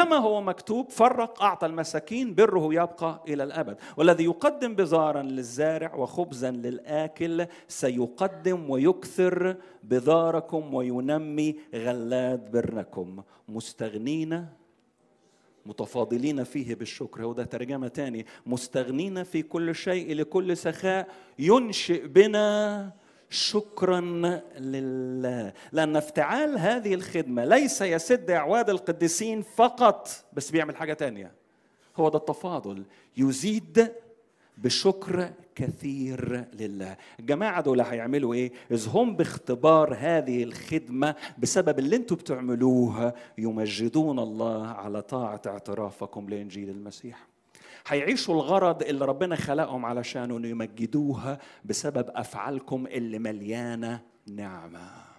كما هو مكتوب فرق أعطى المساكين بره يبقى إلى الأبد والذي يقدم بذارا للزارع وخبزا للآكل سيقدم ويكثر بذاركم وينمي غلات بركم مستغنين متفاضلين فيه بالشكر هو ده ترجمة تاني مستغنين في كل شيء لكل سخاء ينشئ بنا شكرا لله لأن افتعال هذه الخدمة ليس يسد أعواد القديسين فقط بس بيعمل حاجة تانية هو ده التفاضل يزيد بشكر كثير لله الجماعة دول هيعملوا ايه إذ هم باختبار هذه الخدمة بسبب اللي انتوا بتعملوه يمجدون الله على طاعة اعترافكم لإنجيل المسيح هيعيشوا الغرض اللي ربنا خلقهم علشانه انه يمجدوها بسبب افعالكم اللي مليانه نعمه